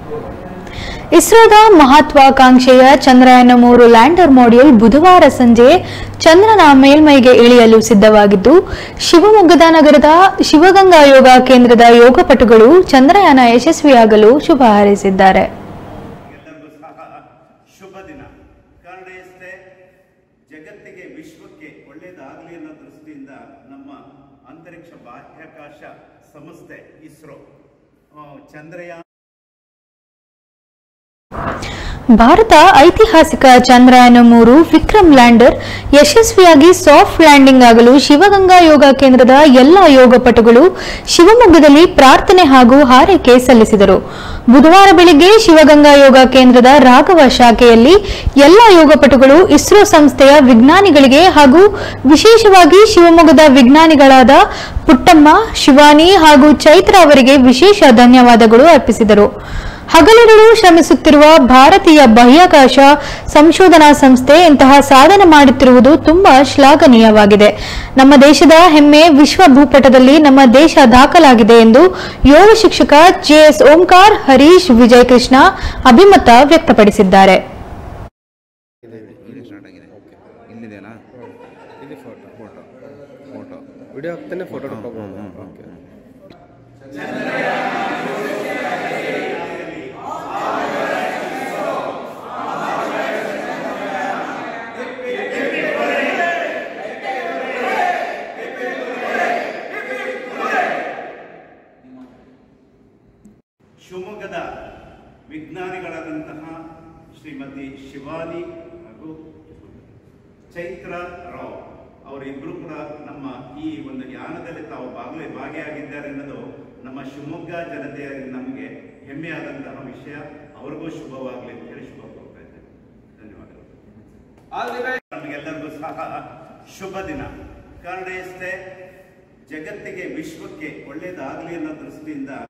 ಇಸ್ರೋದ ಮಹತ್ವಾಕಾಂಕ್ಷೆಯ ಚಂದ್ರಯಾನ ಮೂರು ಲ್ಯಾಂಡರ್ ಮಾಡ್ಯೂಲ್ ಬುಧವಾರ ಸಂಜೆ ಚಂದ್ರನ ಮೇಲ್ಮೈಗೆ ಇಳಿಯಲು ಸಿದ್ಧವಾಗಿದ್ದು ಶಿವಮೊಗ್ಗದ ನಗರದ ಶಿವಗಂಗಾ ಯೋಗ ಕೇಂದ್ರದ ಯೋಗಪಟುಗಳು ಚಂದ್ರಯಾನ ಯಶಸ್ವಿಯಾಗಲು ಶುಭ ಹಾರೈಸಿದ್ದಾರೆ ಎಲ್ಲರಿಗೂ ಸಹ ಶುಭ ದಿನ ಕಾರಣ ಇಷ್ಟೇ ಜಗತ್ತಿಗೆ ವಿಶ್ವಕ್ಕೆ ಒಳ್ಳೆಯದಾಗಲಿ ಅನ್ನೋ ದೃಷ್ಟಿಯಿಂದ ನಮ್ಮ ಅಂತರಿಕ್ಷ ಬಾಹ್ಯಾಕಾಶ ಸಂಸ್ಥೆ ಇಸ್ರೋ ಆ, ಚಂದ್ರಯಾನ ಭಾರತ ಐತಿಹಾಸಿಕ ಚಂದ್ರಯಾನ ಮೂರು ವಿಕ್ರಮ್ ಲ್ಯಾಂಡರ್ ಯಶಸ್ವಿಯಾಗಿ ಸಾಫ್ಟ್ ಲ್ಯಾಂಡಿಂಗ್ ಆಗಲು ಶಿವಗಂಗಾ ಯೋಗ ಕೇಂದ್ರದ ಎಲ್ಲ ಯೋಗಪಟುಗಳು ಶಿವಮೊಗ್ಗದಲ್ಲಿ ಪ್ರಾರ್ಥನೆ ಹಾಗೂ ಹಾರೈಕೆ ಸಲ್ಲಿಸಿದರು ಬುಧವಾರ ಬೆಳಿಗ್ಗೆ ಶಿವಗಂಗಾ ಯೋಗ ಕೇಂದ್ರದ ರಾಘವ ಶಾಖೆಯಲ್ಲಿ ಎಲ್ಲ ಯೋಗಪಟುಗಳು ಇಸ್ರೋ ಸಂಸ್ಥೆಯ ವಿಜ್ಞಾನಿಗಳಿಗೆ ಹಾಗೂ ವಿಶೇಷವಾಗಿ ಶಿವಮೊಗ್ಗದ ವಿಜ್ಞಾನಿಗಳಾದ ಪುಟ್ಟಮ್ಮ ಶಿವಾನಿ ಹಾಗೂ ಚೈತ್ರ ಅವರಿಗೆ ವಿಶೇಷ ಧನ್ಯವಾದಗಳು ಅರ್ಪಿಸಿದರು ಹಗಲಿರುಳು ಶ್ರಮಿಸುತ್ತಿರುವ ಭಾರತೀಯ ಬಾಹ್ಯಾಕಾಶ ಸಂಶೋಧನಾ ಸಂಸ್ಥೆ ಇಂತಹ ಸಾಧನೆ ಮಾಡುತ್ತಿರುವುದು ತುಂಬಾ ಶ್ಲಾಘನೀಯವಾಗಿದೆ ನಮ್ಮ ದೇಶದ ಹೆಮ್ಮೆ ವಿಶ್ವ ಭೂಪಟದಲ್ಲಿ ನಮ್ಮ ದೇಶ ದಾಖಲಾಗಿದೆ ಎಂದು ಯೋಗ ಶಿಕ್ಷಕ ಜೆಎಸ್ ಓಂಕಾರ್ ಹರೀಶ್ ವಿಜಯ್ ಕೃಷ್ಣ ಅಭಿಮತ ವ್ಯಕ್ತಪಡಿಸಿದ್ದಾರೆ ಇಲ್ಲಿ ಸ್ಟಾರ್ಟ್ ಆಗಿದೆ ಇಲ್ಲಿದೆನಾ ಇಲ್ಲಿ ಫೋಟೋ ಫೋಟೋ ಫೋಟೋ ವಿಡಿಯೋ ಹಾಕ್ತಾನೆ photo hmm, hmm, hmm, hmm. Okay ಶಿವಮೊಗ್ಗದ ವಿಜ್ಞಾನಿಗಳಾದಂತಹ ಶ್ರೀಮತಿ ಶಿವಾನಿ ಹಾಗೂ ಚೈತ್ರ ರಾವ್ ಅವರಿಬ್ಬರು ಕೂಡ ನಮ್ಮ ಈ ಒಂದು ಯಾನದಲ್ಲಿ ತಾವು ಭಾಗವೇ ಭಾಗಿಯಾಗಿದ್ದಾರೆ ಅನ್ನೋದು ನಮ್ಮ ಶಿವಮೊಗ್ಗ ಜನತೆಯ ನಮಗೆ ಹೆಮ್ಮೆಯಾದಂತಹ ವಿಷಯ ಅವ್ರಿಗೂ ಶುಭವಾಗಲಿ ಅಂತ ಹೇಳಿ ಶುಭ ಕೋರ್ತಾ ಇದ್ದೇನೆ ಧನ್ಯವಾದಗಳು ನಮಗೆಲ್ಲರಿಗೂ ಸಹ ಶುಭ ದಿನ ಕಾರಣ ಇಷ್ಟೇ ಜಗತ್ತಿಗೆ ವಿಶ್ವಕ್ಕೆ ಒಳ್ಳೆಯದಾಗಲಿ ಅನ್ನೋ ದೃಷ್ಟಿಯಿಂದ